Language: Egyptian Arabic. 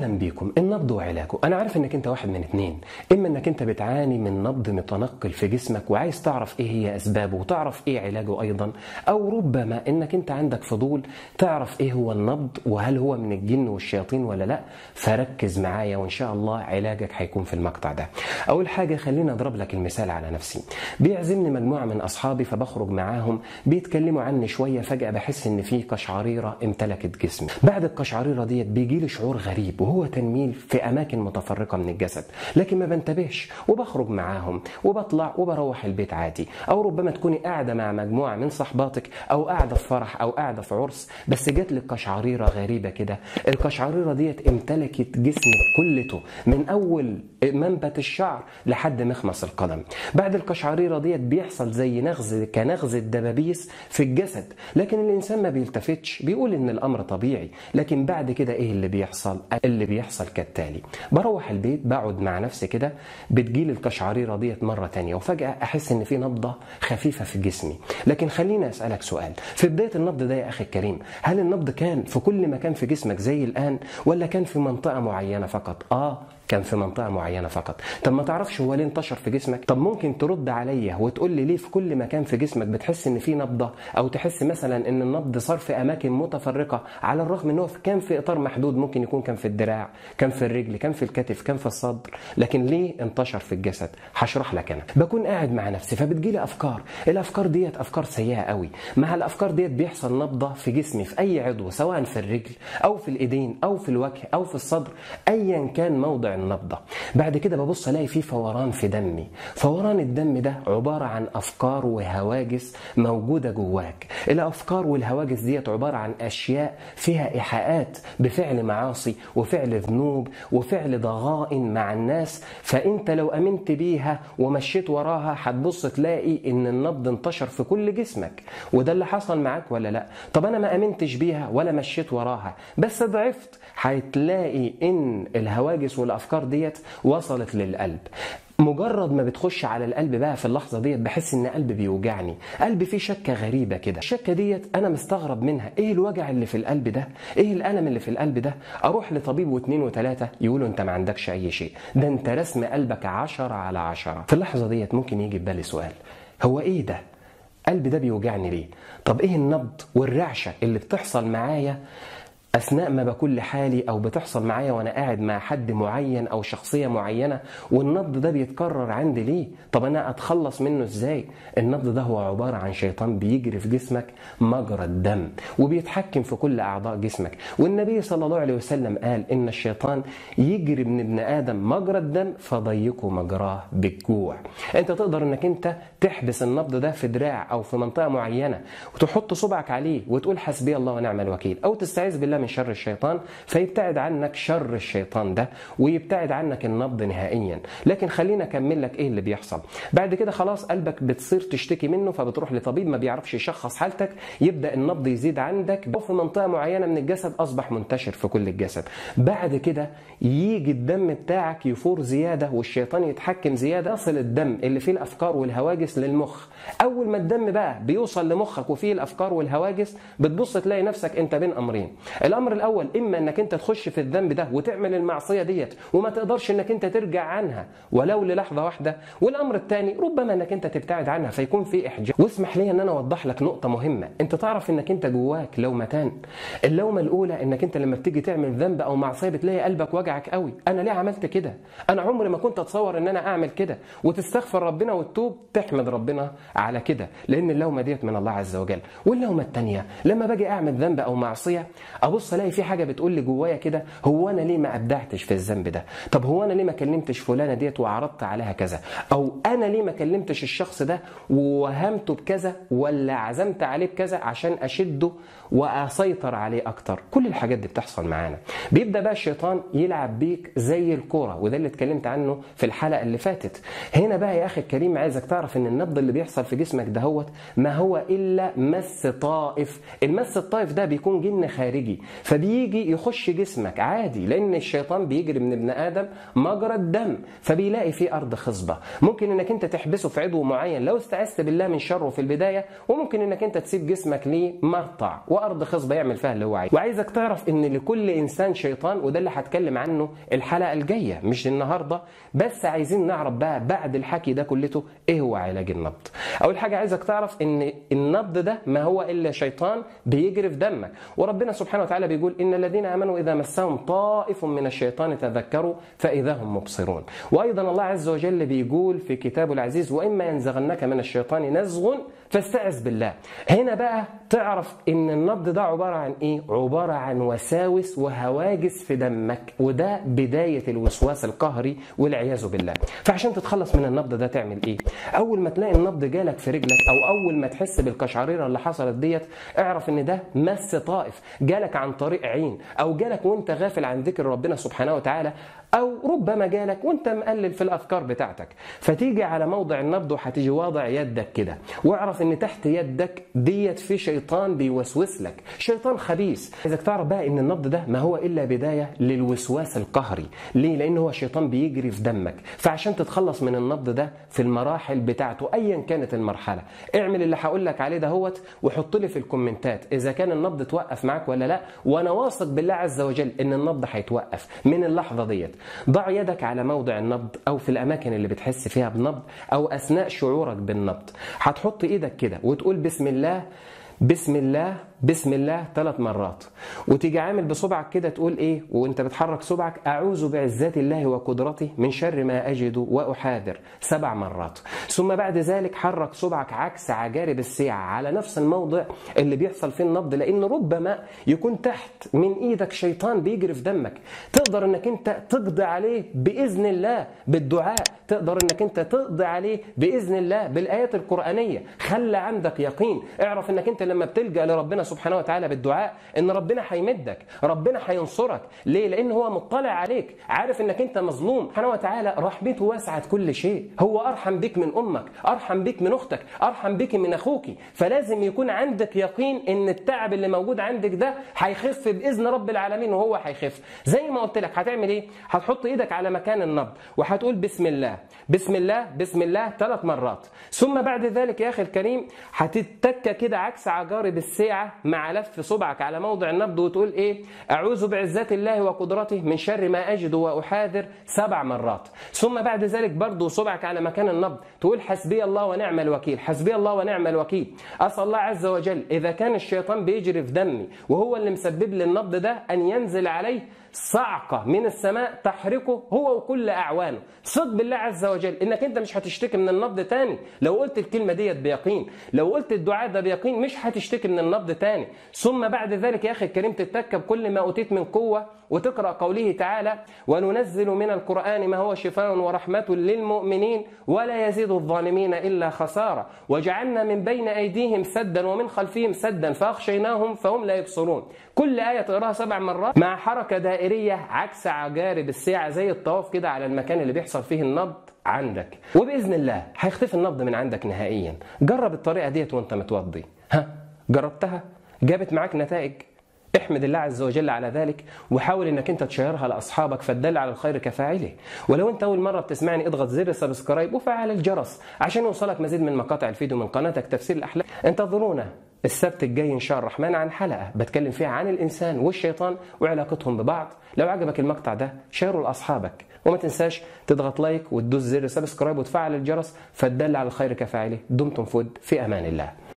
اهلا بيكم النبض وعلاجه انا عارف انك انت واحد من اتنين اما انك انت بتعاني من نبض متنقل في جسمك وعايز تعرف ايه هي اسبابه وتعرف ايه علاجه ايضا او ربما انك انت عندك فضول تعرف ايه هو النبض وهل هو من الجن والشياطين ولا لا فركز معايا وان شاء الله علاجك هيكون في المقطع ده اول حاجه خليني اضرب لك المثال على نفسي بيعزمني مجموعه من اصحابي فبخرج معاهم بيتكلموا عني شويه فجاه بحس ان في قشعريره امتلكت جسمي بعد القشعريره ديت بيجي لي شعور غريب وهو تنميل في اماكن متفرقه من الجسد لكن ما بنتبهش وبخرج معاهم وبطلع وبروح البيت عادي او ربما تكوني قاعده مع مجموعه من صحباتك او قاعده في فرح او قاعده في عرس بس جات لك قشعريره غريبه كده القشعريره ديت امتلكت جسمك كلته من اول منبت الشعر لحد مخمص القدم بعد القشعريره ديت بيحصل زي نغز كنغز الدبابيس في الجسد لكن الانسان ما بيلتفتش بيقول ان الامر طبيعي لكن بعد كده ايه اللي بيحصل اللي بيحصل كالتالي بروح البيت بقعد مع نفسي كده بتجيلي القشعريره ديت مره تانية وفجاه احس ان في نبضه خفيفه في جسمي لكن خليني اسالك سؤال في بدايه النبض ده يا اخي الكريم هل النبض كان في كل مكان في جسمك زي الان ولا كان في منطقه معينه فقط اه كان في منطقه معينه فقط طب ما تعرفش هو ليه انتشر في جسمك طب ممكن ترد عليا وتقول لي ليه في كل مكان في جسمك بتحس ان في نبضه او تحس مثلا ان النبض صار في اماكن متفرقه على الرغم ان هو كان في اطار محدود ممكن يكون كان في الدراع كان في الرجل كان في الكتف كان في الصدر لكن ليه انتشر في الجسد هشرح لك انا بكون قاعد مع نفسي فبتجيلي افكار الافكار ديت افكار سيئه قوي مع الافكار ديت بيحصل نبضه في جسمي في اي عضو سواء في الرجل او في الايدين او في الوجه او في الصدر ايا كان موضع النبضه بعد كده ببص الاقي في فوران في دمي فوران الدم ده عباره عن افكار وهواجس موجوده جواك الافكار والهواجس ديت عباره عن اشياء فيها ايحاءات بفعل معاصي وفعل ذنوب وفعل ضغائن مع الناس فانت لو امنت بيها ومشيت وراها هتبص تلاقي ان النبض انتشر في كل جسمك وده اللي حصل معاك ولا لا طب انا ما امنتش بيها ولا مشيت وراها بس ضعفت هتلاقي ان الهواجس والافكار ديت وصلت للقلب مجرد ما بتخش على القلب بقى في اللحظه ديت بحس ان قلبي بيوجعني قلبي فيه شكه غريبه كده الشكه ديت انا مستغرب منها ايه الوجع اللي في القلب ده ايه الالم اللي في القلب ده اروح لطبيب واثنين وثلاثه يقولوا انت ما عندكش اي شيء ده انت رسم قلبك عشرة على عشرة في اللحظه ديت ممكن يجي في بالي سؤال هو ايه ده قلبي ده بيوجعني ليه طب ايه النبض والرعشه اللي بتحصل معايا اثناء ما بكون لحالي او بتحصل معايا وانا قاعد مع حد معين او شخصيه معينه والنبض ده بيتكرر عندي ليه طب انا اتخلص منه ازاي النبض ده هو عباره عن شيطان بيجري في جسمك مجرى الدم وبيتحكم في كل اعضاء جسمك والنبي صلى الله عليه وسلم قال ان الشيطان يجري من ابن ادم مجرى الدم فضيقوا مجراه بالجوع انت تقدر انك انت تحبس النبض ده في دراع او في منطقه معينه وتحط صبعك عليه وتقول حسبي الله ونعم الوكيل او تستعيذ بالله من شر الشيطان فيبتعد عنك شر الشيطان ده ويبتعد عنك النبض نهائيا لكن خلينا اكمل لك ايه اللي بيحصل بعد كده خلاص قلبك بتصير تشتكي منه فبتروح لطبيب ما بيعرفش يشخص حالتك يبدا النبض يزيد عندك او في منطقه معينه من الجسد اصبح منتشر في كل الجسد بعد كده يجي الدم بتاعك يفور زياده والشيطان يتحكم زياده يصل الدم اللي فيه الافكار والهواجس للمخ اول ما الدم بقى بيوصل لمخك وفيه الافكار والهواجس بتبص تلاقي نفسك انت بين امرين الامر الاول اما انك انت تخش في الذنب ده وتعمل المعصيه ديت وما تقدرش انك انت ترجع عنها ولو للحظه واحده والامر الثاني ربما انك انت تبتعد عنها فيكون في احجام واسمح لي ان انا اوضح لك نقطه مهمه انت تعرف انك انت جواك لومتان اللومه الاولى انك انت لما بتيجي تعمل ذنب او معصيه بتلاقي قلبك وجعك قوي انا ليه عملت كده انا عمري ما كنت اتصور ان انا اعمل كده وتستغفر ربنا وتتوب تحمد ربنا على كده لان اللومه ديت من الله عز وجل واللومه الثانيه لما باجي اعمل ذنب او معصيه ابص الاقي في حاجه بتقول لي جوايا كده هو انا ليه ما ابدعتش في الذنب ده طب هو انا ليه ما كلمتش فلانه ديت وعرضت عليها كذا او انا ليه ما كلمتش الشخص ده ووهمته بكذا ولا عزمت عليه بكذا عشان اشده واسيطر عليه اكتر كل الحاجات دي بتحصل معانا بيبدا بقى الشيطان يلعب بيك زي الكوره وده اللي اتكلمت عنه في الحلقه اللي فاتت هنا بقى يا اخي الكريم عايزك تعرف ان النبض اللي بيحصل في جسمك دهوت ما هو الا مس طائف المس الطائف ده بيكون جن خارجي فبيجي يخش جسمك عادي لان الشيطان بيجري من ابن ادم مجرى الدم فبيلاقي فيه ارض خصبه ممكن انك انت تحبسه في عضو معين لو استعذت بالله من شره في البدايه وممكن انك انت تسيب جسمك ليه مرتع وارض خصبه يعمل فيها اللي هو عايزه وعايزك تعرف ان لكل انسان شيطان وده اللي هتكلم عنه الحلقه الجايه مش النهارده بس عايزين نعرف بقى بعد الحكي ده كلته ايه هو علاج النبض اول حاجه عايزك تعرف ان النبض ده ما هو الا شيطان بيجري في دمك وربنا سبحانه وتعالى بيقول ان الذين امنوا اذا مسهم طائف من الشيطان تذكروا فاذا هم مبصرون وايضا الله عز وجل بيقول في كتابه العزيز واما ينزغنك من الشيطان نزغ فاستعذ بالله هنا بقى تعرف ان النبض ده عباره عن ايه عباره عن وساوس وهواجس في دمك وده بدايه الوسواس القهري والعياذ بالله فعشان تتخلص من النبض ده تعمل ايه اول ما تلاقي النبض جالك في رجلك او اول ما تحس بالقشعريره اللي حصلت ديت اعرف ان ده مس طائف جالك عن طريق عين او جالك وانت غافل عن ذكر ربنا سبحانه وتعالى او ربما جالك وانت مقلل في الافكار بتاعتك فتيجي على موضع النبض وهتيجي واضع يدك كده واعرف ان تحت يدك ديت في شيطان بيوسوس لك شيطان خبيث عايزك تعرف بقى ان النبض ده ما هو الا بدايه للوسواس القهري ليه لان هو شيطان بيجري في دمك فعشان تتخلص من النبض ده في المراحل بتاعته ايا كانت المرحله اعمل اللي هقول لك عليه دهوت وحط لي في الكومنتات اذا كان النبض توقف معاك ولا لا وانا واثق بالله عز وجل ان النبض هيتوقف من اللحظه ديت ضع يدك على موضع النبض او في الاماكن اللي بتحس فيها بنبض او اثناء شعورك بالنبض هتحط ايدك كده وتقول بسم الله بسم الله بسم الله ثلاث مرات وتيجي عامل بصبعك كده تقول ايه وانت بتحرك صبعك اعوذ بعزات الله وقدرته من شر ما اجد واحاذر سبع مرات ثم بعد ذلك حرك صبعك عكس عجارب الساعه على نفس الموضع اللي بيحصل فيه النبض لان ربما يكون تحت من ايدك شيطان بيجري في دمك تقدر انك انت تقضي عليه باذن الله بالدعاء تقدر انك انت تقضي عليه باذن الله بالايات القرانيه خلى عندك يقين اعرف انك انت لما بتلجا لربنا سبحانه وتعالى بالدعاء ان ربنا هيمدك ربنا هينصرك ليه لان هو مطلع عليك عارف انك انت مظلوم سبحانه وتعالى رحمته وسعت كل شيء هو ارحم بك من امك ارحم بك من اختك ارحم بك من اخوك فلازم يكون عندك يقين ان التعب اللي موجود عندك ده هيخف باذن رب العالمين وهو هيخف زي ما قلت لك هتعمل ايه هتحط ايدك على مكان النبض وهتقول بسم الله بسم الله بسم الله ثلاث مرات ثم بعد ذلك يا اخي الكريم هتتك كده عكس عجارب الساعه مع لف صبعك على موضع النبض وتقول ايه اعوذ بعزات الله وقدرته من شر ما اجد واحاذر سبع مرات ثم بعد ذلك برضه صبعك على مكان النبض تقول حسبي الله ونعم الوكيل حسبي الله ونعم الوكيل اسال الله عز وجل اذا كان الشيطان بيجري في دمي وهو اللي مسبب لي النبض ده ان ينزل عليه صعقة من السماء تحرقه هو وكل أعوانه صد بالله عز وجل إنك أنت مش هتشتكي من النبض تاني لو قلت الكلمة ديت بيقين لو قلت الدعاء ده بيقين مش هتشتكي من النبض تاني ثم بعد ذلك يا أخي الكريم تتك بكل ما أوتيت من قوة وتقرأ قوله تعالى وننزل من القرآن ما هو شفاء ورحمة للمؤمنين ولا يزيد الظالمين إلا خسارة وجعلنا من بين أيديهم سدا ومن خلفهم سدا فأخشيناهم فهم لا يبصرون كل آية تقراها سبع مرات مع حركة دائرية عكس عجارب الساعة زي الطواف كده على المكان اللي بيحصل فيه النبض عندك وبإذن الله هيختفي النبض من عندك نهائيا جرب الطريقة ديت وانت متوضي ها جربتها جابت معاك نتائج احمد الله عز وجل على ذلك وحاول انك انت تشيرها لاصحابك فالدل على الخير كفاعله ولو انت اول مره بتسمعني اضغط زر سبسكرايب وفعل الجرس عشان يوصلك مزيد من مقاطع الفيديو من قناتك تفسير الاحلام انتظرونا السبت الجاي ان شاء الرحمن عن حلقه بتكلم فيها عن الانسان والشيطان وعلاقتهم ببعض لو عجبك المقطع ده شيره لاصحابك وما تنساش تضغط لايك وتدوس زر سبسكرايب وتفعل الجرس فالدل على الخير كفاعله دمتم فود في امان الله